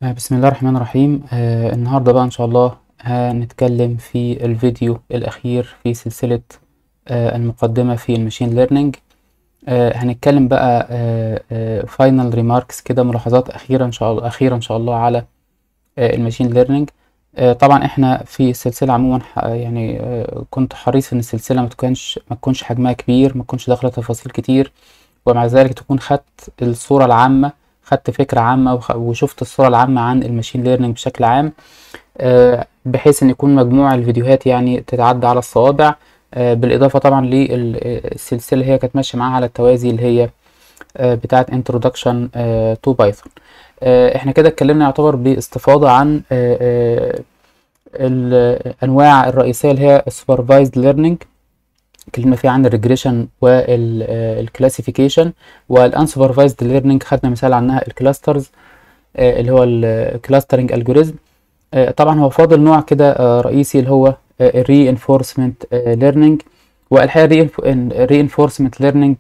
آه، بسم الله الرحمن الرحيم آه النهاردة بقى إن شاء الله هنتكلم في الفيديو الأخير في سلسلة آه المقدمة في المشين ليرنينج آه هنتكلم بقى فاينل ريماركس كده ملاحظات أخيرة إن شاء الله أخيرة إن شاء الله على آه المشين ليرنينج آه طبعا إحنا في السلسلة عموما ح- يعني آه كنت حريص إن السلسلة ما تكونش ما تكونش حجمها كبير ما تكونش داخلة تفاصيل كتير ومع ذلك تكون خدت الصورة العامة خدت فكرة عامة وخ- وشفت الصورة العامة عن الماشين ليرنينج بشكل عام آه، بحيث ان يكون مجموع الفيديوهات يعني تتعدى على الصوابع آه، بالاضافة طبعا للسلسلة اللي هي كانت ماشية معاها على التوازي اللي هي آه، بتاعة introduction آه، to python آه، احنا كده اتكلمنا يعتبر باستفاضة عن آه، آه، الانواع الرئيسية اللي هي supervised learning اتكلمنا فيها عن الريجريشن والكلاسيفيكيشن والانسوبرفايزد ليرنينج خدنا مثال عنها الكلاسترز اللي هو الكلاسترنج الجوريزم طبعا هو فاضل نوع كده آه، رئيسي اللي هو الري انفورسمنت ليرنينج والحقيقه الري انفورسمنت ليرنينج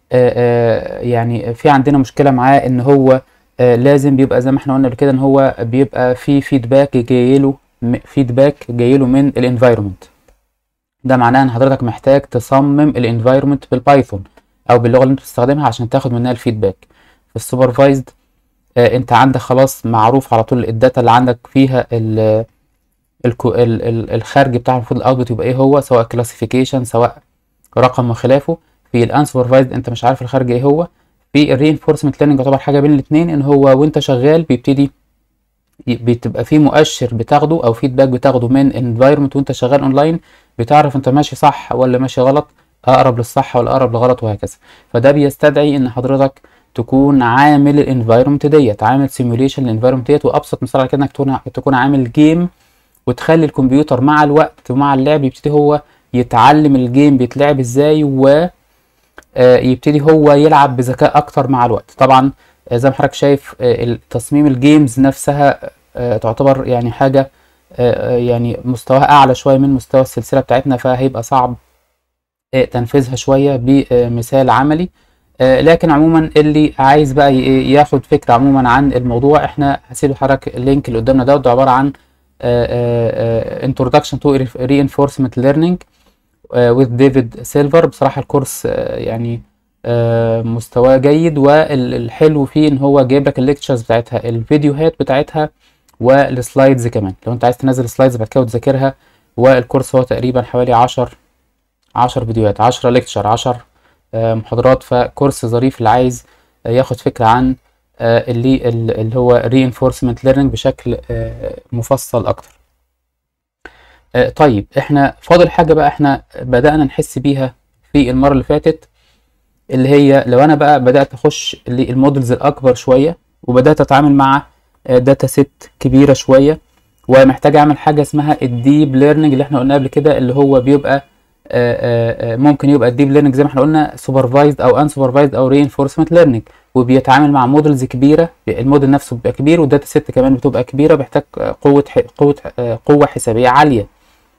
يعني في عندنا مشكله معاه ان هو آه، لازم بيبقى زي ما احنا قلنا قبل كده ان هو بيبقى في فيدباك جايله فيدباك جايله من الانفايرمنت ده معناه ان حضرتك محتاج تصمم الانفايرمنت بالبايثون او باللغه اللي انت بتستخدمها عشان تاخد منها الفيدباك في السوبرفايزد آه، انت عندك خلاص معروف على طول الداتا اللي عندك فيها ال الكو- ال- ال- الخارج بتاع المفروض الاوتبوت يبقى ايه هو سواء كلاسيفيكيشن سواء رقم وخلافه في الانسوبرفايزد انت مش عارف الخارج ايه هو في الرينفورسمنت ليرنينج يعتبر حاجه بين الاثنين ان هو وانت شغال بيبتدي ي- بتبقى في مؤشر بتاخده او فيدباك بتاخده من انفايرمنت وانت شغال اونلاين بتعرف انت ماشي صح ولا ماشي غلط اقرب للصح ولا اقرب لغلط وهكذا فده بيستدعي ان حضرتك تكون عامل الانفايرمنت ديت عامل سيموليشن للانفايرمنت ديت وابسط مثال على كده انك تكون تكون عامل جيم وتخلي الكمبيوتر مع الوقت ومع اللعب يبتدي هو يتعلم الجيم بيتلعب ازاي و آه، يبتدي هو يلعب بذكاء اكتر مع الوقت طبعا آه، زي ما حضرتك شايف آه، تصميم الجيمز نفسها آه، تعتبر يعني حاجة آه، آه، يعني مستواها اعلى شوية من مستوى السلسلة بتاعتنا فهيبقى صعب آه، تنفيذها شوية بمثال عملي آه، لكن عموما اللي عايز بقى ي- ياخد فكرة عموما عن الموضوع احنا هسيب لحضرتك اللينك اللي قدامنا ده وده عبارة عن آه، آه، آه، introduction to reinforcement learning آه، with ديفيد سيلفر بصراحة الكورس آه، يعني آه، مستواه جيد والحلو فيه ان هو جايب لك الليكتشرز بتاعتها الفيديوهات بتاعتها والسلايدز كمان لو انت عايز تنزل سلايدز بعد كده وتذاكرها والكورس هو تقريبا حوالي 10 10 فيديوهات 10 ليكتشر 10 آه، محاضرات فكورس ظريف اللي عايز آه، ياخد فكرة عن آه، اللي اللي هو reinforcement learning بشكل آه، مفصل اكتر آه، طيب احنا فاضل حاجة بقى احنا بدأنا نحس بيها في المرة اللي فاتت اللي هي لو انا بقى بدأت اخش للمودلز الاكبر شوية وبدأت اتعامل مع داتا سيت كبيرة شوية ومحتاج اعمل حاجة اسمها الديب ليرنينج اللي احنا قلنا قبل كده اللي هو بيبقى آه، آه، آه، ممكن يبقى الديب ليرنينج زي ما احنا قلنا سوبرفايزد او ان سوبرفايزد او reinforcement ليرنينج وبيتعامل مع مودلز كبيره الموديل نفسه بيبقى كبير والداتا سيت كمان بتبقى كبيره بيحتاج آه، قوه ح- قوه آه، قوه حسابيه عاليه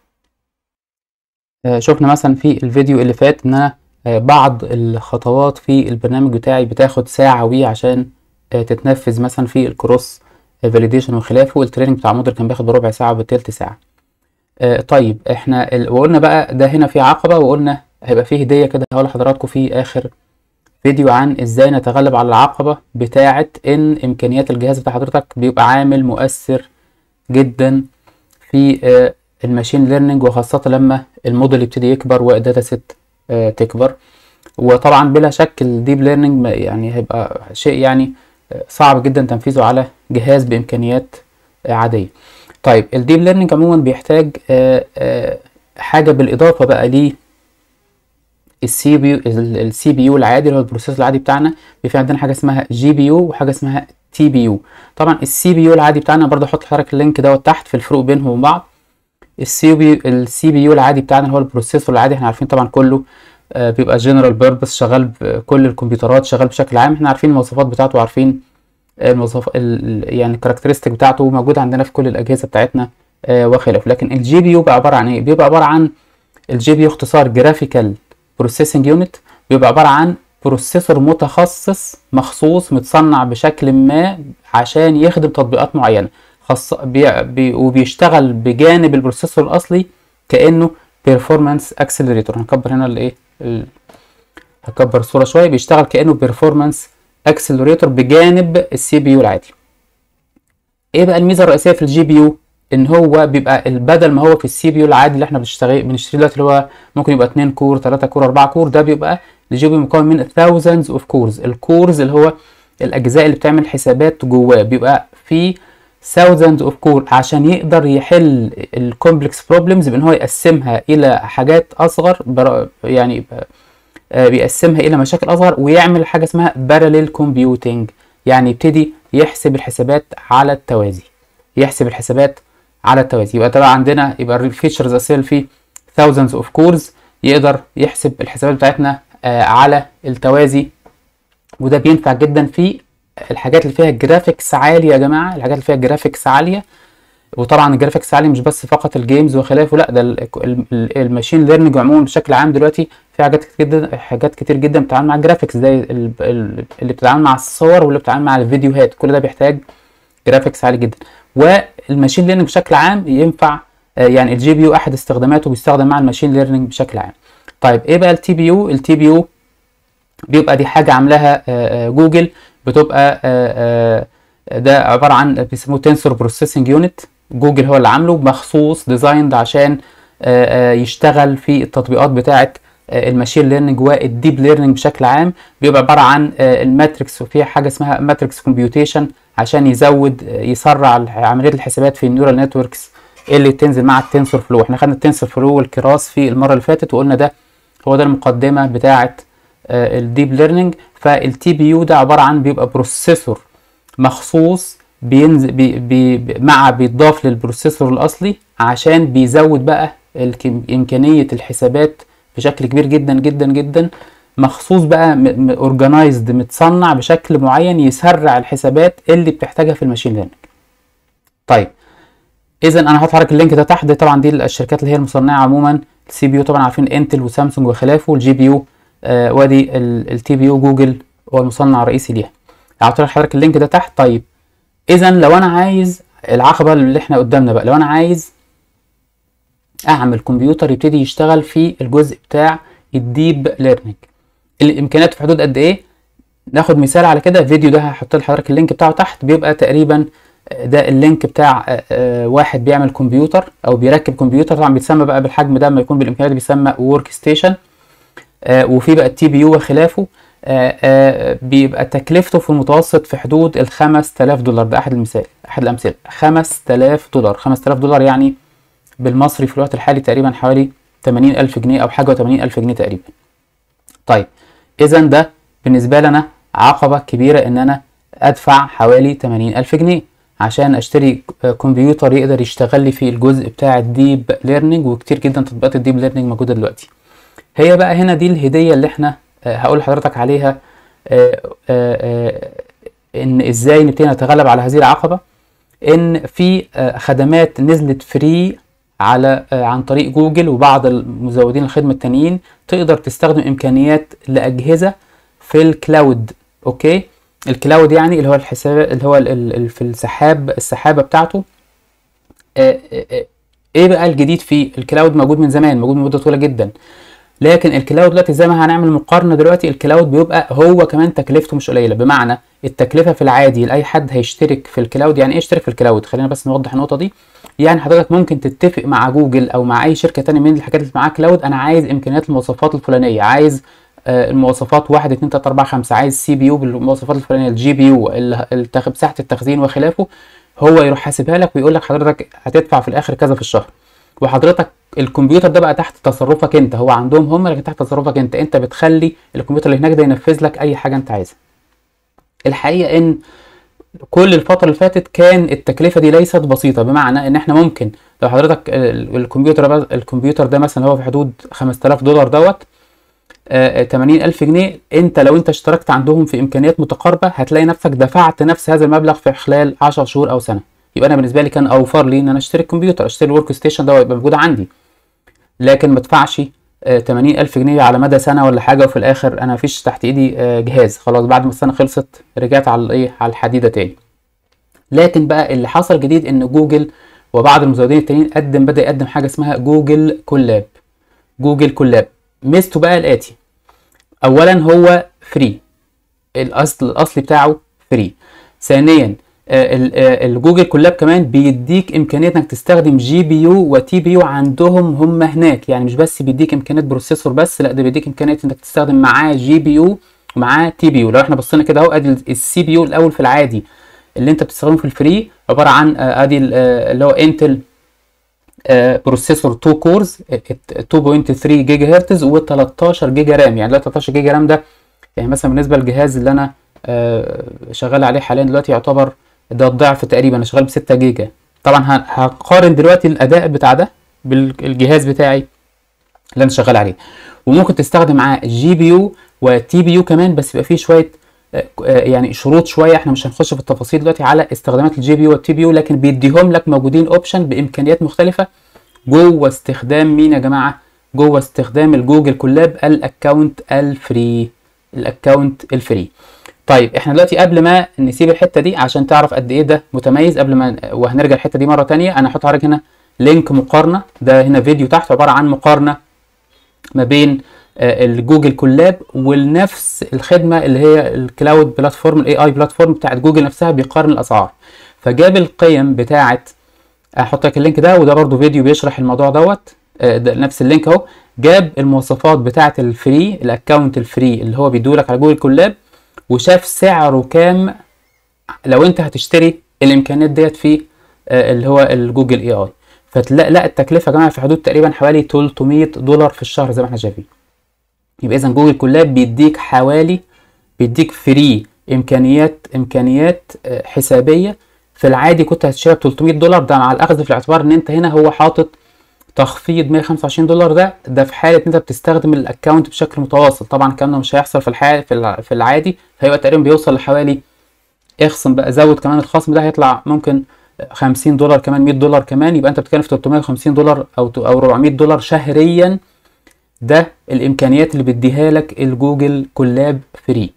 آه، شفنا مثلا في الفيديو اللي فات ان انا آه، بعض الخطوات في البرنامج بتاعي بتاخد ساعة وي عشان آه، تتنفذ مثلا في الكروس فاليديشن وخلافه والتريننج بتاع موديل كان بياخد بربع ساعة وبتلت ساعة آه، طيب احنا ال... وقلنا بقى ده هنا في عقبة وقلنا هيبقى فيه هدية كده هقول لحضراتكم في آخر فيديو عن ازاي نتغلب على العقبة بتاعة ان امكانيات الجهاز بتاع حضرتك بيبقى عامل مؤثر جدا في آه، الماشين ليرنينج وخاصة لما الموديل يبتدي يكبر والداتا سيت آه، تكبر وطبعا بلا شك الديب ليرنينج يعني هيبقى شيء يعني آه، صعب جدا تنفيذه على جهاز بإمكانيات آه، عادية طيب الديب ليرنينج عموما بيحتاج آه، آه، حاجة بالإضافة بقى ليه السي بي يو السي بي يو العادي اللي هو البروسيسور العادي بتاعنا في عندنا حاجه اسمها جي بي يو وحاجه اسمها تي بي يو طبعا السي بي يو العادي بتاعنا برضه احط لحضرتك اللينك دوت تحت في الفروق بينهم وبين بعض السي بي السي بي يو العادي بتاعنا اللي هو البروسيسور العادي احنا عارفين طبعا كله آه، بيبقى جنرال بيربس شغال بكل الكمبيوترات شغال بشكل عام احنا عارفين المواصفات بتاعته وعارفين المواصفات يعني الكاركترستيك بتاعته موجوده عندنا في كل الاجهزه بتاعتنا آه، وخلافه لكن الجي بي يو بقى عباره عن ايه بيبقى عباره عن الجي بي يو اختصار جرافيكال بروسيسنج يونت بيبقى عباره عن بروسيسور متخصص مخصوص متصنع بشكل ما عشان يخدم تطبيقات معينه خاصة بي بي وبيشتغل بجانب البروسيسور الاصلي كانه بيرفورمانس اكسلريتور هنكبر هنا الايه ال- هكبر الصوره شويه بيشتغل كانه بيرفورمانس اكسلريتور بجانب السي بي يو العادي ايه بقى الميزه الرئيسيه في الجي بي يو ان هو بيبقى بدل ما هو في السي بي يو العادي اللي احنا بنشتغل بنشتريه دلوقتي اللي هو ممكن يبقى 2 كور 3 كور 4 كور ده بيبقى الجي بي يو مكون من thousands اوف كورز الكورز اللي هو الاجزاء اللي بتعمل حسابات جواه بيبقى في thousands اوف كور عشان يقدر يحل الكومبلكس بروبلمز بان هو يقسمها الى حاجات اصغر بر- يعني آه، بيقسمها الى مشاكل اصغر ويعمل حاجه اسمها باراليل كومبيوتنج يعني يبتدي يحسب الحسابات على التوازي يحسب الحسابات على التوازي يبقى طبعا عندنا يبقى الفيتشرز الاساسيه اللي فيه thousands اوف كورز يقدر يحسب الحسابات بتاعتنا آه، على التوازي وده بينفع جدا في الحاجات اللي فيها جرافيكس عاليه يا جماعه الحاجات اللي فيها جرافيكس عاليه وطبعا الجرافيكس عالي مش بس فقط الجيمز وخلافه لا ده ال- ال- الماشين ليرنينج عموما بشكل عام دلوقتي في حاجات كتير جدا حاجات كتير جدا بتتعامل مع الجرافيكس زي ال- ال- اللي بتتعامل مع الصور واللي بتتعامل مع الفيديوهات كل ده بيحتاج جرافيكس عالي جدا والماشين ليرنينج بشكل عام ينفع آه، يعني الجي بي يو احد استخداماته بيستخدم مع الماشين ليرنينج بشكل عام طيب ايه بقى التي بي يو التي بي يو بيبقى دي حاجه عاملاها آه، آه، جوجل بتبقى آه، آه، ده عباره عن بيسموه تنسور بروسيسنج يونت جوجل هو اللي عامله مخصوص ديزايند عشان آه، آه، يشتغل في التطبيقات بتاعه آه، الماشين ليرنينج والديب ليرنينج بشكل عام بيبقى عباره عن آه، الماتريكس وفيها حاجه اسمها ماتريكس كومبيوتيشن عشان يزود آه، يسرع عمليه الحسابات في النيورال نتوركس اللي تنزل مع التنسور فلو احنا خدنا التنسور فلو والكراس في المره اللي فاتت وقلنا ده هو ده المقدمه بتاعه الديب ليرنينج فالتي بي يو ده عباره عن بيبقى بروسيسور مخصوص بينزل بي بي مع بيضاف للبروسيسور الاصلي عشان بيزود بقى الكم- امكانيه الحسابات بشكل كبير جدا جدا جدا مخصوص بقى اورجنايزد متصنع بشكل معين يسرع الحسابات اللي بتحتاجها في الماشين ليرنينج طيب اذا انا هحط لك اللينك ده تحت ده طبعا دي الشركات اللي هي المصنعه عموما السي بي يو طبعا عارفين انتل وسامسونج وخلافه والجي بي يو آه وادي التي بي يو جوجل هو المصنع الرئيسي ليها هحط لك حضرتك اللينك ده تحت طيب اذا لو انا عايز العقبه اللي احنا قدامنا بقى لو انا عايز اعمل كمبيوتر يبتدي يشتغل في الجزء بتاع الديب ليرنينج الامكانيات في حدود قد ايه ناخد مثال على كده فيديو ده هحط لحضرتك اللينك بتاعه تحت بيبقى تقريبا ده اللينك بتاع آه، آه، واحد بيعمل كمبيوتر او بيركب كمبيوتر طبعا بيتسمى بقى بالحجم ده لما يكون بالامكانيات بيسمى ورك ستيشن وفي بقى التي بي يو وخلافه آه، آه، بيبقى تكلفته في المتوسط في حدود ال 5000 دولار ده احد المثال احد الامثله 5000 دولار 5000 دولار يعني بالمصري في الوقت الحالي تقريبا حوالي 80000 جنيه او حاجه و80000 جنيه تقريبا طيب اذا ده بالنسبه لي انا عقبه كبيره ان انا ادفع حوالي 80000 جنيه عشان اشتري ك- كمبيوتر يقدر يشتغل لي في الجزء بتاع الديب ليرنينج وكتير جدا تطبيقات الديب ليرنينج موجوده دلوقتي هي بقى هنا دي الهديه اللي احنا آه، هقول لحضرتك عليها آه، آه، آه، ان ازاي نبتدي نتغلب على هذه العقبه ان في آه، خدمات نزلت فري على آه، عن طريق جوجل وبعض المزودين الخدمه التانيين تقدر تستخدم امكانيات لاجهزه في الكلاود اوكي الكلاود يعني اللي هو الحساب اللي هو ال- ال- ال- في السحاب السحابه بتاعته آه، آه، آه، ايه بقى الجديد فيه الكلاود موجود من زمان موجود من مده طويله جدا لكن الكلاود دلوقتي زي ما هنعمل مقارنه دلوقتي الكلاود بيبقى هو كمان تكلفته مش قليله بمعنى التكلفه في العادي لاي حد هيشترك في الكلاود يعني ايه يشترك في الكلاود خلينا بس نوضح النقطه دي يعني حضرتك ممكن تتفق مع جوجل او مع اي شركه تانية من الحاجات اللي معاها كلاود انا عايز امكانيات المواصفات الفلانيه عايز آه، المواصفات 1 2 3 4 5 عايز سي بي يو بالمواصفات الفلانيه الجي بي يو مساحه التخزين وخلافه هو يروح حاسبها لك ويقول لك حضرتك هتدفع في الاخر كذا في الشهر وحضرتك الكمبيوتر ده بقى تحت تصرفك انت هو عندهم هم لكن تحت تصرفك انت انت بتخلي الكمبيوتر اللي هناك ده ينفذ لك اي حاجه انت عايزها الحقيقه ان كل الفتره اللي فاتت كان التكلفه دي ليست بسيطه بمعنى ان احنا ممكن لو حضرتك ال- الكمبيوتر ده- الكمبيوتر ده مثلا هو في حدود 5000 دولار دوت آه، 80000 جنيه انت لو انت اشتركت عندهم في امكانيات متقاربه هتلاقي نفسك دفعت نفس هذا المبلغ في خلال 10 شهور او سنه يبقى انا بالنسبه لي كان اوفر لي ان انا اشتري كمبيوتر اشتري الورك ستيشن ده ويبقى موجود عندي لكن ما ادفعش تمانين ألف جنيه على مدى سنة ولا حاجة وفي الآخر أنا مفيش تحت إيدي آه، جهاز خلاص بعد ما السنة خلصت رجعت على الإيه على الحديدة تاني لكن بقى اللي حصل جديد إن جوجل وبعض المزودين التانيين قدم بدأ يقدم حاجة اسمها جوجل كولاب جوجل كولاب ميزته بقى الآتي أولا هو فري الأصل الأصلي بتاعه فري ثانيا آه، ال- آه، الجوجل كولاب كمان بيديك امكانيه انك تستخدم جي بي يو وتي بي يو عندهم هم هناك يعني مش بس بيديك امكانيه بروسيسور بس لا ده بيديك امكانيه انك تستخدم معاه جي بي يو ومعاه تي بي يو لو احنا بصينا كده اهو ادي السي بي يو الاول في العادي اللي انت بتستخدمه في الفري عباره عن آه، ادي ال- آه، اللي هو انتل بروسيسور 2 كورز 2.3 جيجا هرتز و13 جيجا رام يعني ده 13 جيجا رام ده يعني مثلا بالنسبه للجهاز اللي انا آه، شغال عليه حاليا دلوقتي يعتبر ده الضعف تقريبا انا شغال ب 6 جيجا طبعا ه- هقارن دلوقتي الاداء بتاع ده بالجهاز بتاعي اللي انا شغال عليه وممكن تستخدم معاه جي بي يو وتي بي يو كمان بس يبقى فيه شويه آه، آه، يعني شروط شويه احنا مش هنخش في التفاصيل دلوقتي على استخدامات الجي بي يو والتي بي يو لكن بيديهم لك موجودين اوبشن بامكانيات مختلفه جوه استخدام مين يا جماعه جوه استخدام الجوجل كولاب الاكونت الفري الاكونت الفري طيب احنا دلوقتي قبل ما نسيب الحته دي عشان تعرف قد ايه ده متميز قبل ما وهنرجع الحته دي مره تانية انا هحط حضرتك هنا لينك مقارنه ده هنا فيديو تحت عباره عن مقارنه ما بين آه، الجوجل كولاب ونفس الخدمه اللي هي الكلاود بلاتفورم الاي اي بلاتفورم بتاعت جوجل نفسها بيقارن الاسعار فجاب القيم بتاعت هحط لك اللينك ده وده برضو فيديو بيشرح الموضوع دوت آه، ده نفس اللينك اهو جاب المواصفات بتاعه الفري الاكونت الفري اللي هو بيدولك على جوجل كولاب وشاف سعره كام لو انت هتشتري الامكانيات ديت في آه، اللي هو الجوجل اي اي فتلاقي لا التكلفه يا جماعه في حدود تقريبا حوالي 300 دولار في الشهر زي ما احنا شايفين يبقى اذا جوجل كولاب بيديك حوالي بيديك فري امكانيات امكانيات آه، حسابيه في العادي كنت هتشتريها ب 300 دولار ده مع الاخذ في الاعتبار ان انت هنا هو حاطط تخفيض 125 دولار ده ده في حاله ان انت بتستخدم الاكونت بشكل متواصل طبعا الكلام ده مش هيحصل في الحال في الع- في العادي هيبقى تقريبا بيوصل لحوالي اخصم بقى زود كمان الخصم ده هيطلع ممكن 50 دولار كمان 100 دولار كمان يبقى انت بتتكلم في 350 دولار او ت- او 400 دولار شهريا ده الامكانيات اللي بيديها لك الجوجل كولاب فري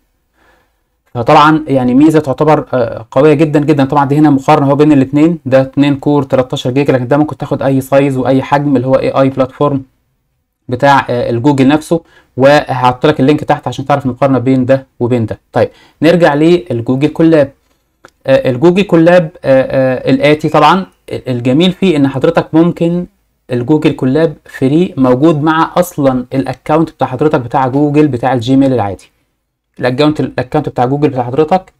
فطبعا يعني ميزه تعتبر آه، قويه جدا جدا طبعا دي هنا مقارنه هو بين الاثنين ده 2 كور 13 جيجا لكن ده ممكن تاخد اي سايز واي حجم اللي هو اي اي بلاتفورم بتاع آه، الجوجل نفسه وهحط لك اللينك تحت عشان تعرف المقارنه بين ده وبين ده طيب نرجع للجوجل كولاب آه، الجوجل كولاب آه، آه، الاتي طبعا الجميل فيه ان حضرتك ممكن الجوجل كولاب فري موجود مع اصلا الاكونت بتاع حضرتك بتاع جوجل بتاع الجيميل العادي الاكونت الاكونت بتاع جوجل بتاع حضرتك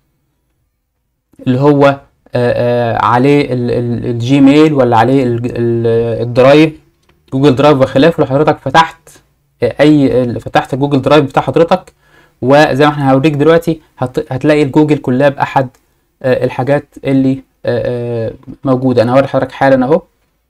اللي هو آه، آه، عليه ال- ال- الجيميل ولا عليه ال- ال- الدرايف جوجل درايف وخلافه لو حضرتك فتحت آه، اي ال- فتحت جوجل درايف بتاع حضرتك وزي ما احنا هوريك دلوقتي هت- هتلاقي الجوجل كولاب احد آه، الحاجات اللي آه، آه، موجوده انا هوري حضرتك حالا اهو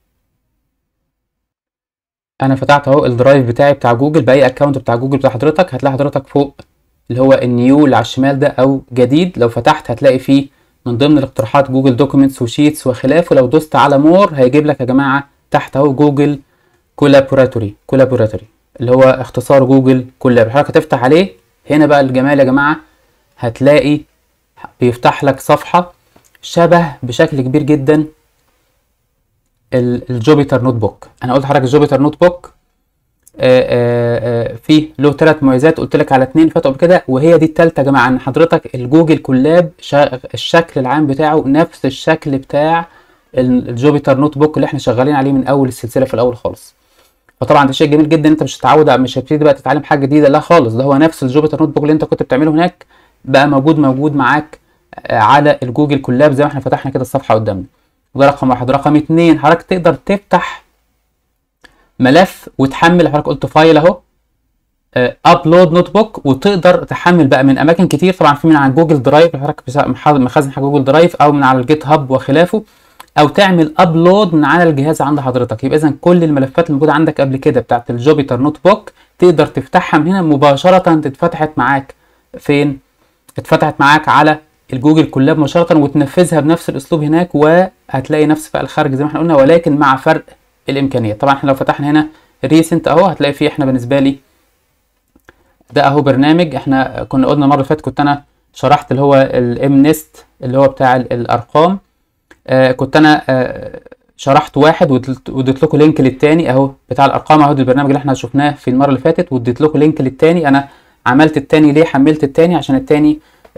انا فتحت اهو الدرايف بتاعي بتاع جوجل باي اكونت بتاع جوجل بتاع حضرتك هتلاقي حضرتك فوق اللي هو النيو اللي على الشمال ده او جديد لو فتحت هتلاقي فيه من ضمن الاقتراحات جوجل دوكيومنتس وشيتس وخلافه لو دوست على مور هيجيب لك يا جماعه تحت اهو جوجل كولابوراتوري كولابوراتوري اللي هو اختصار جوجل كولاب حضرتك هتفتح عليه هنا بقى الجمال يا جماعه هتلاقي بيفتح لك صفحه شبه بشكل كبير جدا ال- الجوبيتر نوت بوك انا قلت لحضرتك الجوبيتر نوت بوك آه، آه، آه، فيه له ثلاث مميزات قلت لك على اثنين فاتوا قبل كده وهي دي الثالثه يا جماعه ان حضرتك الجوجل كولاب شا- الشكل العام بتاعه نفس الشكل بتاع ال- الجوبيتر نوت بوك اللي احنا شغالين عليه من اول السلسله في الاول خالص فطبعا ده شيء جميل جدا انت مش هتتعود مش هتبتدي بقى تتعلم حاجه جديده لا خالص ده هو نفس الجوبيتر نوت بوك اللي انت كنت بتعمله هناك بقى موجود موجود معاك آه، على الجوجل كولاب زي ما احنا فتحنا كده الصفحه قدامنا وده رقم واحد رقم اتنين حضرتك تقدر تفتح ملف وتحمل حضرتك قلت فايل اهو ابلود نوت بوك وتقدر تحمل بقى من اماكن كتير طبعا في من على جوجل درايف حضرتك بس- مح- مخزن حاجه جوجل درايف او من على الجيت هاب وخلافه او تعمل ابلود من على الجهاز عند حضرتك يبقى اذا كل الملفات الموجوده عندك قبل كده بتاعت الجوبيتر نوت بوك تقدر تفتحها من هنا مباشره تتفتحت معاك فين اتفتحت معاك على الجوجل كولاب مباشره وتنفذها بنفس الاسلوب هناك وهتلاقي نفس بقى الخارج زي ما احنا قلنا ولكن مع فرق الامكانيات طبعا احنا لو فتحنا هنا ريسنت اهو هتلاقي فيه احنا بالنسبه لي ده اهو برنامج احنا كنا قلنا المره اللي فاتت كنت انا شرحت اللي هو الام نست اللي هو بتاع الارقام آه كنت انا آه شرحت واحد واديت لكم لينك للتاني اهو بتاع الارقام اهو البرنامج اللي احنا شفناه في المره اللي فاتت واديت لكم لينك للتاني انا عملت التاني ليه حملت التاني عشان التاني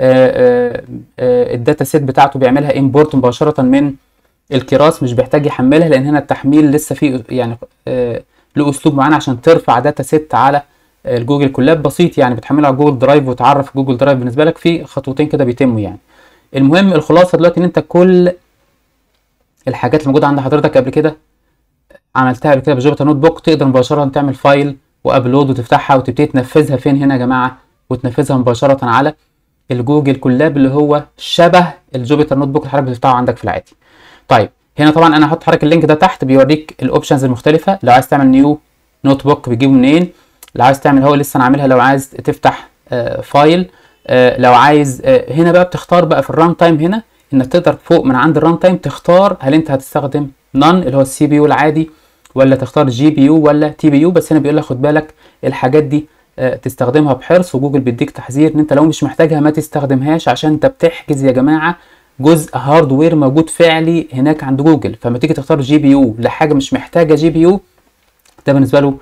الداتا سيت بتاعته بيعملها امبورت مباشره من الكراس مش بيحتاج يحملها لان هنا التحميل لسه فيه يعني له اسلوب معين عشان ترفع داتا سيت على الجوجل كولاب بسيط يعني بتحمله على جوجل درايف وتعرف جوجل درايف بالنسبه لك في خطوتين كده بيتموا يعني المهم الخلاصه دلوقتي ان انت كل الحاجات اللي موجوده عند حضرتك قبل كده عملتها قبل كده بجوبيتر نوت بوك تقدر مباشره تعمل فايل وابلود وتفتحها وتبتدي تنفذها فين هنا يا جماعه وتنفذها مباشره على الجوجل كولاب اللي هو شبه الجوبيتر نوت بوك اللي حضرتك بتفتحه عندك في العادي طيب هنا طبعا انا هحط حضرتك اللينك ده تحت بيوريك الاوبشنز المختلفه لو عايز تعمل نيو نوت بوك بتجيبه منين لو عايز تعمل هو لسه انا عاملها لو عايز تفتح آه فايل آه لو عايز آه هنا بقى بتختار بقى في الران تايم هنا انك تقدر فوق من عند الران تايم تختار هل انت هتستخدم نون اللي هو السي بي يو العادي ولا تختار جي بي يو ولا تي بي يو بس هنا بيقول لك خد بالك الحاجات دي تستخدمها بحرص وجوجل بيديك تحذير ان انت لو مش محتاجها ما تستخدمهاش عشان انت بتحجز يا جماعه جزء هاردوير موجود فعلي هناك عند جوجل فلما تيجي تختار جي بي يو لحاجه مش محتاجه جي بي يو ده بالنسبه له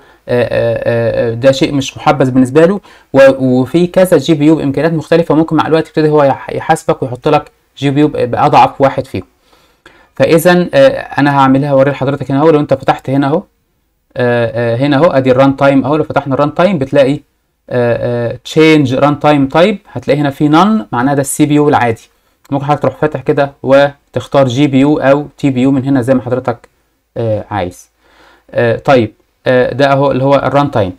ده شيء مش محبذ بالنسبه له وفي كذا جي بي يو بامكانيات مختلفه ممكن مع الوقت يبتدي هو يحاسبك ويحط لك جي بي يو باضعف واحد فيهم فاذا انا هعملها اوري لحضرتك هنا اهو لو انت فتحت هنا اهو هنا اهو ادي الران تايم اهو لو فتحنا الران تايم بتلاقي تشينج ران تايم تايب هتلاقي هنا في نون معناها ده السي بي يو العادي ممكن حضرتك تروح فاتح كده وتختار جي بي يو او تي بي يو من هنا زي ما حضرتك عايز طيب ده اهو اللي هو الران تايم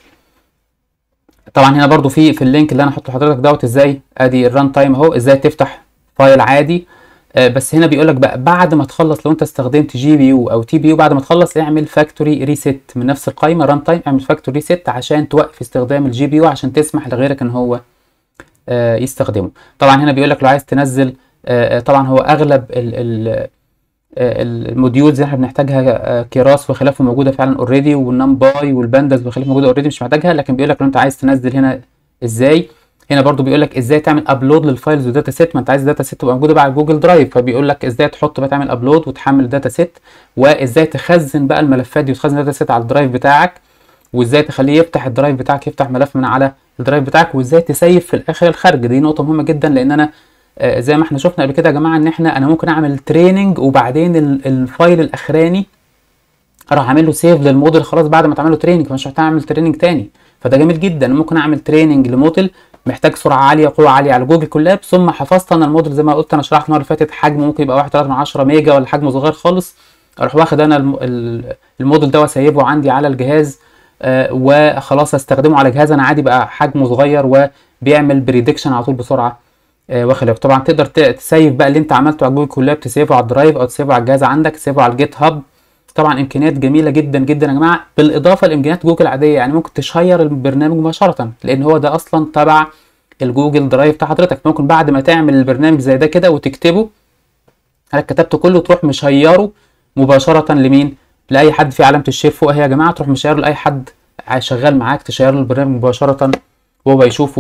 طبعا هنا برضو في في اللينك اللي انا هحطه لحضرتك دوت ازاي ادي الران تايم اهو ازاي تفتح فايل عادي بس هنا بيقول لك بقى بعد ما تخلص لو انت استخدمت جي بي يو او تي بي يو بعد ما تخلص اعمل فاكتوري ريست من نفس القائمه ران تايم اعمل فاكتوري ريست عشان توقف استخدام الجي بي يو عشان تسمح لغيرك ان هو يستخدمه طبعا هنا بيقول لك لو عايز تنزل طبعا هو اغلب ال ال الموديولز اللي احنا بنحتاجها كراس وخلافه موجوده فعلا اوريدي والنم باي والبانداز وخلافه موجوده اوريدي مش محتاجها لكن بيقول لك لو انت عايز تنزل هنا ازاي هنا برضو بيقول لك ازاي تعمل ابلود للفايلز وداتا سيت ما انت عايز الداتا سيت تبقى موجوده بقى على جوجل درايف فبيقول لك ازاي تحط بقى تعمل ابلود وتحمل الداتا سيت وازاي تخزن بقى الملفات دي وتخزن الداتا سيت على الدرايف بتاعك وازاي تخليه يفتح الدرايف بتاعك يفتح ملف من على الدرايف بتاعك وازاي تسيف في الاخر الخارج دي نقطه مهمه جدا لان انا آه زي ما احنا شفنا قبل كده يا جماعه ان احنا انا ممكن اعمل تريننج وبعدين الفايل الاخراني اروح اعمل له سيف للموديل خلاص بعد ما تعمل له تريننج فمش محتاج اعمل تريننج تاني فده جميل جدا ممكن اعمل تريننج لموديل محتاج سرعه عاليه قوه عاليه على جوجل كولاب ثم حفظت انا الموديل زي ما قلت انا شرحت المره اللي فاتت حجمه ممكن يبقى 1 من 10 ميجا ولا حجمه صغير خالص اروح واخد انا الموديل ده واسيبه عندي على الجهاز آه وخلاص استخدمه على جهاز انا عادي بقى حجمه صغير وبيعمل بريدكشن على طول بسرعه آه واخد طبعا تقدر تسيف بقى اللي انت عملته على جوجل كولاب تسيفه على الدرايف او تسيفه على الجهاز عندك تسيفه على الجيت هاب طبعا امكانيات جميله جدا جدا يا جماعه بالاضافه لامكانيات جوجل العاديه يعني ممكن تشير البرنامج مباشره لان هو ده اصلا تبع الجوجل درايف بتاع حضرتك ممكن بعد ما تعمل البرنامج زي ده كده وتكتبه حضرتك كتبته كله تروح مشيره مباشره لمين لاي حد في علامه الشير فوق اهي يا جماعه تروح مشيره لاي حد شغال معاك تشير له البرنامج مباشره وهو يشوفه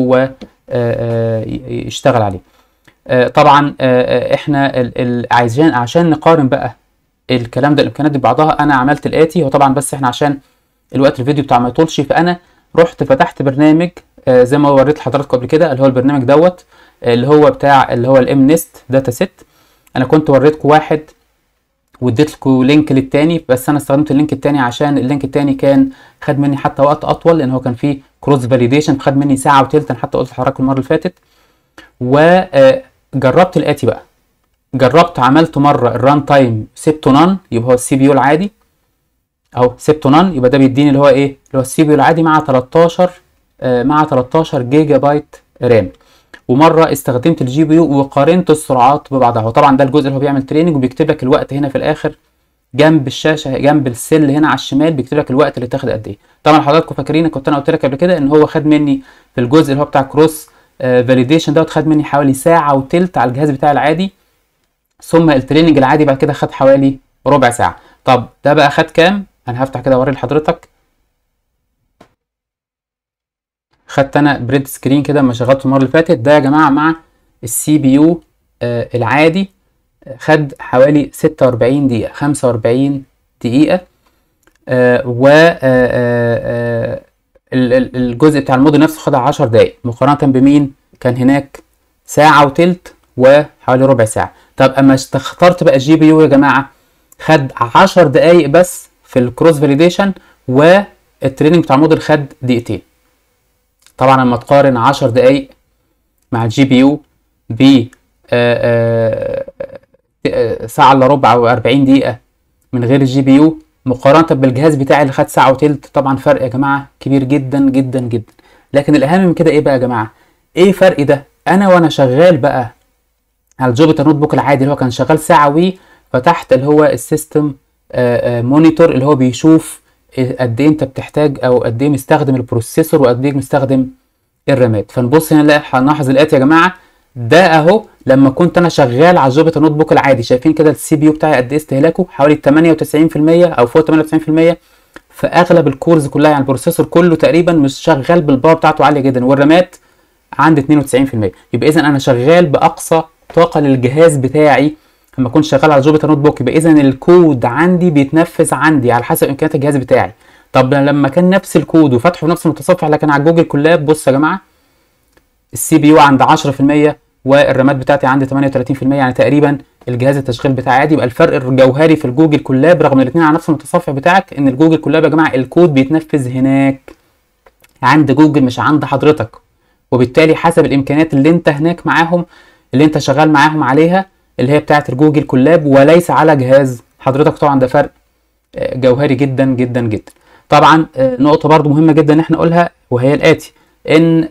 ويشتغل عليه طبعا احنا عايزين عشان نقارن بقى الكلام ده الامكانيات دي ببعضها انا عملت الاتي هو طبعا بس احنا عشان الوقت الفيديو بتاع ما يطولش فانا رحت فتحت برنامج آه زي ما وريت لحضراتكم قبل كده اللي هو البرنامج دوت اللي هو بتاع اللي هو الام نست داتا سيت انا كنت وريتكم واحد واديت لكم لينك للتاني بس انا استخدمت اللينك التاني عشان اللينك التاني كان خد مني حتى وقت اطول لان هو كان فيه كروس فاليديشن خد مني ساعه وتلت انا حتى قلت لحضراتكم المره اللي فاتت وجربت الاتي بقى جربت عملت مره الران تايم سبته نان يبقى هو السي بي يو العادي اهو سبته نان يبقى ده بيديني اللي هو ايه اللي هو السي بي يو العادي مع 13 آه مع 13 جيجا بايت رام ومره استخدمت الجي بي يو وقارنت السرعات ببعضها وطبعا ده الجزء اللي هو بيعمل تريننج وبيكتب لك الوقت هنا في الاخر جنب الشاشه جنب السل هنا على الشمال بيكتب لك الوقت اللي اتاخد قد ايه طبعا حضراتكم فاكرين كنت انا قلت لك قبل كده ان هو خد مني في الجزء اللي هو بتاع كروس فاليديشن دوت خد مني حوالي ساعه وتلت على الجهاز بتاعي العادي ثم التريننج العادي بعد كده خد حوالي ربع ساعه طب ده بقى خد كام انا هفتح كده اوري لحضرتك خدت انا بريد سكرين كده لما شغلته المره اللي فاتت ده يا جماعه مع السي بي يو العادي خد حوالي 46 دقيقه 45 دقيقه آه و آه آه الجزء بتاع الموديل نفسه خد 10 دقايق مقارنه بمين كان هناك ساعه وتلت وحوالي ربع ساعه طب اما اخترت بقى الجي بي يو يا جماعه خد 10 دقايق بس في الكروس فاليديشن والتريننج بتاع الموديل خد دقيقتين طبعا لما تقارن 10 دقايق مع الجي بي يو ب ساعة الا ربع او 40 دقيقة من غير الجي بي يو مقارنة بالجهاز بتاعي اللي خد ساعة وتلت طبعا فرق يا جماعة كبير جدا جدا جدا لكن الأهم من كده ايه بقى يا جماعة؟ ايه فرق ده؟ أنا وأنا شغال بقى على الجوبيتر نوت بوك العادي اللي هو كان شغال ساعة وي فتحت اللي هو السيستم مونيتور اللي هو بيشوف قد ايه انت بتحتاج او قد ايه مستخدم البروسيسور وقد ايه مستخدم الرامات فنبص هنا نلاقي هنلاحظ الاتي يا جماعه ده اهو لما كنت انا شغال على جوبيتر نوت بوك العادي شايفين كده السي بي يو بتاعي قد ايه استهلاكه حوالي 98% او فوق 98% في اغلب الكورز كلها يعني البروسيسور كله تقريبا مش شغال بالباور بتاعته عاليه جدا والرامات عندي 92% يبقى اذا انا شغال باقصى طاقه للجهاز بتاعي لما اكون شغال على جوبيتر نوت بوك يبقى اذا الكود عندي بيتنفذ عندي على حسب امكانيات الجهاز بتاعي طب لما كان نفس الكود وفتحه نفس المتصفح لكن على جوجل كولاب بص يا جماعه السي بي يو عند 10% والرامات بتاعتي عندي 38% يعني تقريبا الجهاز التشغيل بتاعي عادي يبقى الفرق الجوهري في الجوجل كولاب رغم الاثنين على نفس المتصفح بتاعك ان الجوجل كولاب يا جماعه الكود بيتنفذ هناك عند جوجل مش عند حضرتك وبالتالي حسب الامكانيات اللي انت هناك معاهم اللي انت شغال معاهم عليها اللي هي بتاعه الجوجل كولاب وليس على جهاز حضرتك طبعا ده فرق جوهري جدا جدا جدا طبعا نقطه برضو مهمه جدا ان احنا نقولها وهي الاتي ان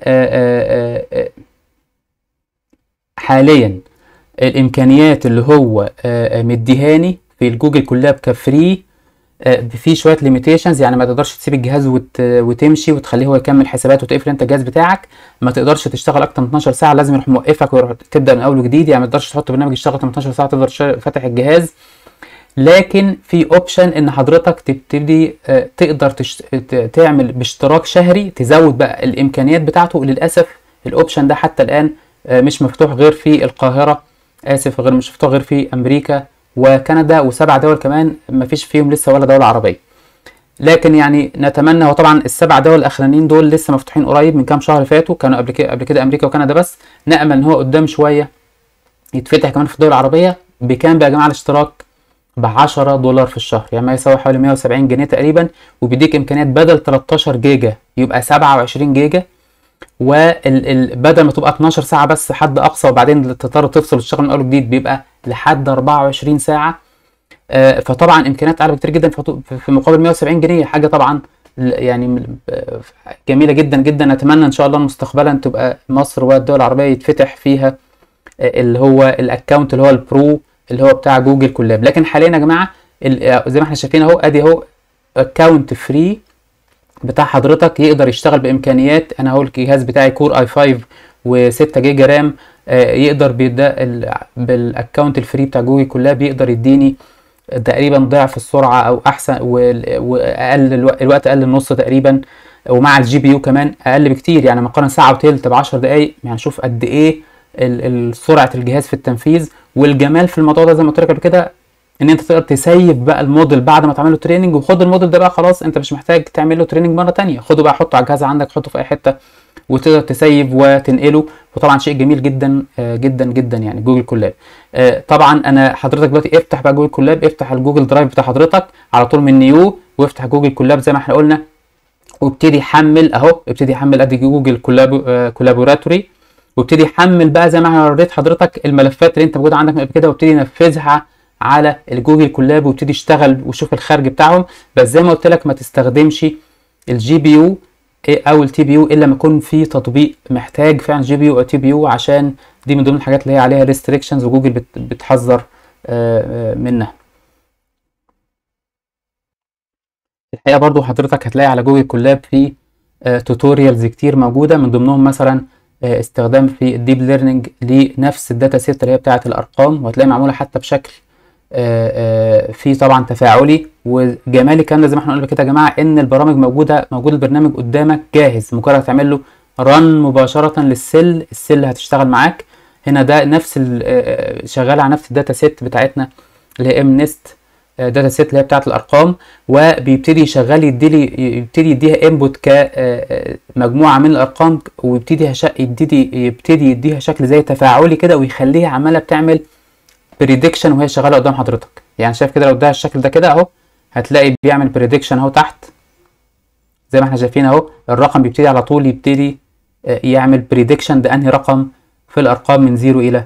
حاليا الامكانيات اللي هو مديهاني في الجوجل كولاب كفري في شويه ليميتيشنز يعني ما تقدرش تسيب الجهاز وت... وتمشي وتخليه هو يكمل حسابات وتقفل انت الجهاز بتاعك ما تقدرش تشتغل اكتر من 12 ساعه لازم يروح موقفك ويروح تبدا من اول وجديد يعني ما تقدرش تحط برنامج يشتغل 18 ساعه تفضل فاتح الجهاز لكن في اوبشن ان حضرتك تبتدي تقدر تشت... تعمل باشتراك شهري تزود بقى الامكانيات بتاعته للاسف الاوبشن ده حتى الان مش مفتوح غير في القاهره اسف غير مش مفتوح غير في امريكا وكندا وسبع دول كمان ما فيش فيهم لسه ولا دوله عربيه لكن يعني نتمنى هو طبعا السبع دول الاخرانيين دول لسه مفتوحين قريب من كام شهر فاتوا كانوا قبل كده قبل كده امريكا وكندا بس نامل ان هو قدام شويه يتفتح كمان في الدول العربيه بكام بقى يا جماعه الاشتراك ب 10 دولار في الشهر يعني ما يساوي حوالي 170 جنيه تقريبا وبيديك امكانيات بدل 13 جيجا يبقى 27 جيجا وبدل ما تبقى 12 ساعه بس حد اقصى وبعدين تضطر تفصل وتشتغل من اول وجديد بيبقى لحد 24 ساعه آه فطبعا امكانيات اعلى بكتير جدا في مقابل 170 جنيه حاجه طبعا يعني جميله جدا جدا نتمنى ان شاء الله مستقبلا تبقى مصر والدول العربيه يتفتح فيها اللي هو الاكونت اللي هو البرو اللي هو بتاع جوجل كولاب لكن حاليا يا جماعه زي ما احنا شايفين اهو ادي اهو اكونت فري بتاع حضرتك يقدر يشتغل بامكانيات انا اهو الجهاز بتاعي كور اي 5 و6 جيجا رام آه يقدر بالاكونت الفري بتاع جوجل كولاب يقدر يديني تقريبا ضعف السرعه او احسن واقل الوقت اقل النص تقريبا ومع الجي بي يو كمان اقل بكتير يعني مقارنه ساعه وتلت ب 10 دقائق يعني شوف قد ايه سرعه الجهاز في التنفيذ والجمال في الموضوع ده زي ما قلت لك قبل كده ان انت تقدر تسيب بقى الموديل بعد ما تعمل له تريننج وخد الموديل ده بقى خلاص انت مش محتاج تعمل له تريننج مره تانية خده بقى حطه على الجهاز عندك حطه في اي حته وتقدر تسيب وتنقله وطبعا شيء جميل جدا جدا جدا يعني جوجل كولاب طبعا انا حضرتك دلوقتي افتح بقى جوجل كولاب افتح الجوجل درايف بتاع حضرتك على طول من نيو وافتح جوجل كولاب زي ما احنا قلنا وابتدي حمل اهو ابتدي حمل ادي جوجل كولاب كولابوراتوري وابتدي حمل بقى زي ما انا وريت حضرتك الملفات اللي انت موجوده عندك قبل كده وابتدي نفذها على الجوجل كولاب وابتدي اشتغل وشوف الخارج بتاعهم بس زي ما قلت لك ما تستخدمش الجي بي يو او التي بي يو الا لما يكون في تطبيق محتاج فعلا جي بي يو او تي بي يو عشان دي من ضمن الحاجات اللي هي عليها ريستريكشنز وجوجل بتحذر منها الحقيقه برضو حضرتك هتلاقي على جوجل كولاب في توتوريالز كتير موجوده من ضمنهم مثلا استخدام في الديب ليرنينج لنفس الداتا سيت اللي هي بتاعه الارقام وهتلاقي معموله حتى بشكل في طبعا تفاعلي وجمال الكلام ده زي ما احنا قلنا كده يا جماعه ان البرامج موجوده موجود البرنامج قدامك جاهز مجرد تعمل له رن مباشره للسيل السيل هتشتغل معاك هنا ده نفس ال- آه، آه، شغال على نفس الداتا سيت بتاعتنا اللي هي ام نست داتا سيت اللي هي بتاعت الارقام وبيبتدي يشغل يديلي يبتدي يديها انبوت كمجموعه من الارقام ويبتدي هش- يبتدي يبتدي يديها شكل زي تفاعلي كده ويخليها عماله بتعمل بريدكشن وهي شغاله قدام حضرتك يعني شايف كده لو اداها الشكل ده كده اهو هتلاقي بيعمل بريدكشن اهو تحت زي ما احنا شايفين اهو الرقم بيبتدي على طول يبتدي آه، يعمل بريدكشن ده انهي رقم في الارقام من 0 الى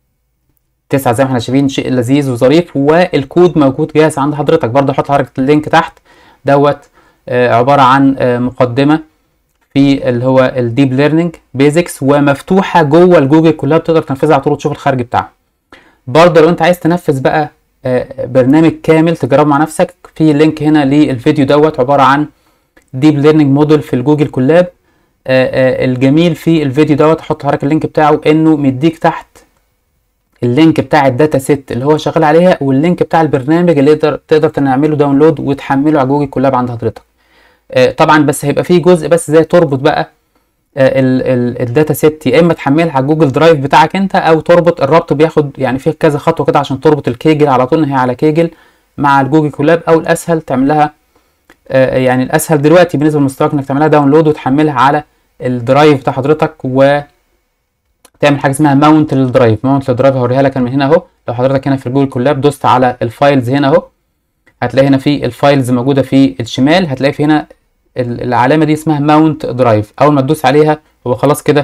9 زي ما احنا شايفين شيء لذيذ وظريف والكود موجود جاهز عند حضرتك برضه احط حضرتك اللينك تحت دوت آه، عباره عن آه، مقدمه في اللي هو الديب ليرنينج بيزكس ومفتوحه جوه الجوجل كلها بتقدر تنفذها على طول تشوف الخارج بتاعها برضه لو انت عايز تنفذ بقى آه، برنامج كامل تجربه مع نفسك في لينك هنا للفيديو دوت عباره عن ديب ليرنينج موديل في الجوجل كولاب آه، آه، الجميل في الفيديو دوت احط لحضرتك اللينك بتاعه انه مديك تحت اللينك بتاع الداتا سيت اللي هو شغال عليها واللينك بتاع البرنامج اللي تقدر تقدر تعمله داونلود وتحمله على جوجل كولاب عند حضرتك آه، طبعا بس هيبقى فيه جزء بس زي تربط بقى آه، ال- ال- الداتا سيت يا اما تحملها على جوجل درايف بتاعك انت او تربط الربط بياخد يعني فيه كذا خطوه كده عشان تربط الكيجل على طول إن هي على كيجل مع الجوجل كولاب او الاسهل تعملها آه، يعني الاسهل دلوقتي بالنسبه لمستواك انك تعملها داونلود وتحملها على الدرايف بتاع حضرتك و تعمل حاجه اسمها ماونت للدرايف ماونت للدرايف هوريها لك أنا من هنا اهو لو حضرتك هنا في الجوجل كولاب دوست على الفايلز هنا اهو هتلاقي هنا في الفايلز موجوده في الشمال هتلاقي في هنا ال- العلامه دي اسمها ماونت درايف اول ما تدوس عليها هو خلاص كده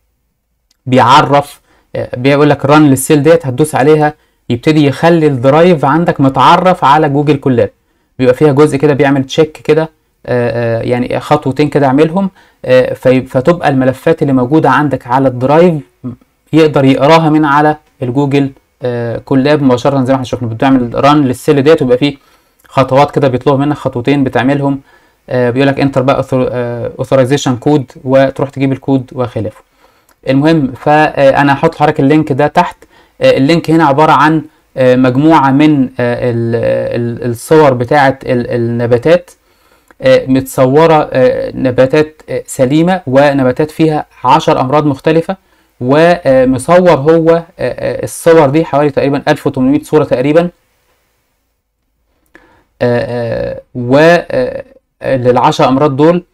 بيعرف آه، بيقول لك ران للسيل ديت هتدوس عليها يبتدي يخلي الدرايف عندك متعرف على جوجل كولاب بيبقى فيها جزء كده بيعمل تشيك كده آه، آه، يعني خطوتين كده اعملهم آه، في- فتبقى الملفات اللي موجوده عندك على الدرايف يقدر يقراها من على الجوجل آه، كولاب مباشره زي ما احنا شفنا بتعمل ران للسيل ديت ويبقى فيه خطوات كده بيطلبوا منك خطوتين بتعملهم بيقول لك انتر بقى اوثرايزيشن كود وتروح تجيب الكود وخلافه المهم فانا هحط لحضرتك اللينك ده تحت آه، اللينك هنا عباره عن آه، مجموعه من آه، ال- ال- الصور بتاعه ال- النباتات آه، متصوره آه، نباتات آه، سليمه ونباتات فيها عشر امراض مختلفه ومصور هو آه، آه، الصور دي حوالي تقريبا 1800 صوره تقريبا و آه، للعشر امراض دول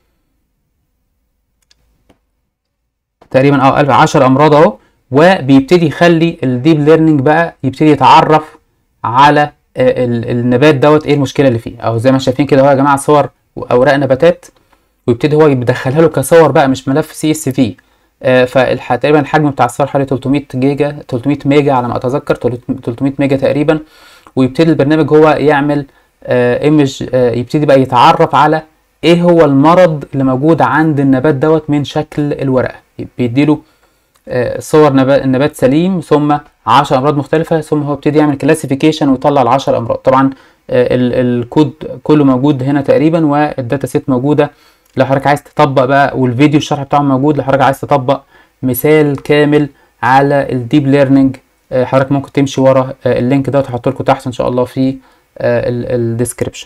تقريبا اه 10 امراض اهو وبيبتدي يخلي الديب ليرنينج بقى يبتدي يتعرف على آه، ال- النبات دوت ايه المشكله اللي فيه او زي ما شايفين كده اهو يا جماعه صور واوراق نباتات ويبتدي هو يدخلها له كصور بقى مش ملف سي اس في فتقريبا الحجم بتاع الصور حوالي 300 جيجا 300 ميجا على ما اتذكر 300 ميجا تقريبا ويبتدي البرنامج هو يعمل ايمج يبتدي بقى يتعرف على ايه هو المرض اللي موجود عند النبات دوت من شكل الورقه بيديله آه، صور نبات النبات سليم ثم 10 امراض مختلفه ثم هو ابتدي يعمل كلاسيفيكيشن ويطلع ال 10 امراض طبعا آه، ال- الكود كله موجود هنا تقريبا والداتا سيت موجوده لو حضرتك عايز تطبق بقى والفيديو الشرح بتاعه موجود لو حضرتك عايز تطبق مثال كامل على الديب ليرنينج آه، حضرتك ممكن تمشي ورا آه، اللينك ده وتحط لكم تحت ان شاء الله في الديسكريبشن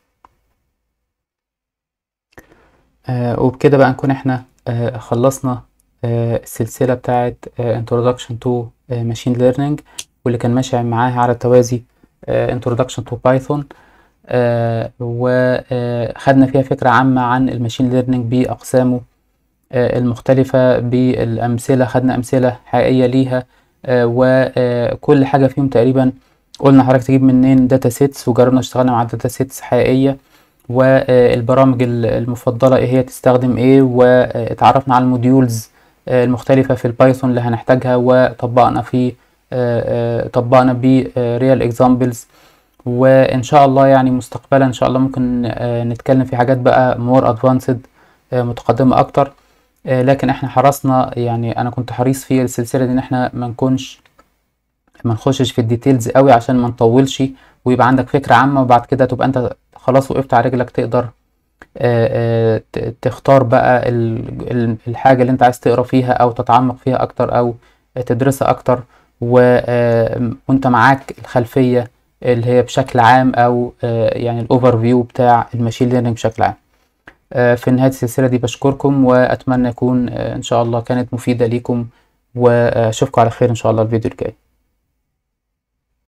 وبكده بقى نكون احنا آه، خلصنا آه، السلسلة بتاعة آه، Introduction to آه، Machine Learning واللي كان ماشي معاها على التوازي آه، Introduction to Python آه، وخدنا فيها فكرة عامة عن الماشين ليرنينج بأقسامه آه، المختلفة بالأمثلة خدنا أمثلة حقيقية ليها آه، وكل حاجة فيهم تقريبا قلنا حضرتك تجيب منين داتا سيتس وجربنا اشتغلنا مع داتا سيتس حقيقية والبرامج ال- المفضلة ايه هي تستخدم ايه واتعرفنا على الموديولز آه، المختلفة في البايثون اللي هنحتاجها وطبقنا في آه، آه، طبقنا بريال اكزامبلز وان شاء الله يعني مستقبلا ان شاء الله ممكن آه، نتكلم في حاجات بقى مور ادفانسد متقدمة اكتر آه، لكن احنا حرصنا يعني انا كنت حريص في السلسلة دي ان احنا ما نكونش ما نخشش في الديتيلز قوي عشان ما نطولش ويبقى عندك فكرة عامة وبعد كده تبقى انت خلاص وقفت على رجلك تقدر آه، آه، ت- تختار بقى ال- ال- الحاجة اللي انت عايز تقرا فيها او تتعمق فيها اكتر او تدرسها اكتر و- آه، وانت معاك الخلفية اللي هي بشكل عام او آه، يعني الاوفر فيو بتاع الماشين ليرنينج بشكل عام آه، في نهاية السلسلة دي بشكركم وأتمنى يكون آه، إن شاء الله كانت مفيدة ليكم وأشوفكم على خير إن شاء الله الفيديو الجاي